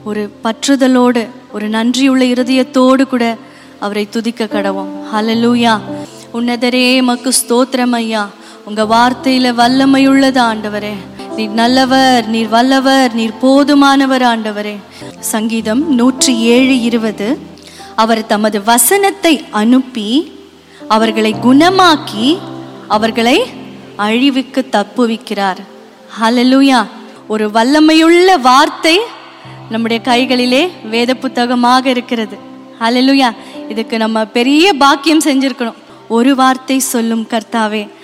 ஒரு பற்றுதலோடு ஒரு நன்றியுள்ள இருதயத்தோடு கூட அவரை துதிக்க கடவோம் ஹalleluya உன்னதரே மக்கு ஸ்தோத்திரம் ஐயா உங்க வார்த்தையில வல்லமையுள்ளது ஆண்டவரே நீர் நல்லவர் நீர் வல்லவர் நீர் போதுமானவர் ஆண்டவரே சங்கீதம் நூற்றி ஏழு இருபது அவர் தமது வசனத்தை அனுப்பி அவர்களை குணமாக்கி அவர்களை அழிவுக்கு தப்புவிக்கிறார் ஹalleluya ஒரு வல்லமையுள்ள வார்த்தை நம்முடைய கைகளிலே வேத புத்தகமாக இருக்கிறது ஹalleluya இதுக்கு நம்ம பெரிய பாக்கியம் செஞ்சிருக்கணும் ஒரு வார்த்தை சொல்லும் கர்த்தாவே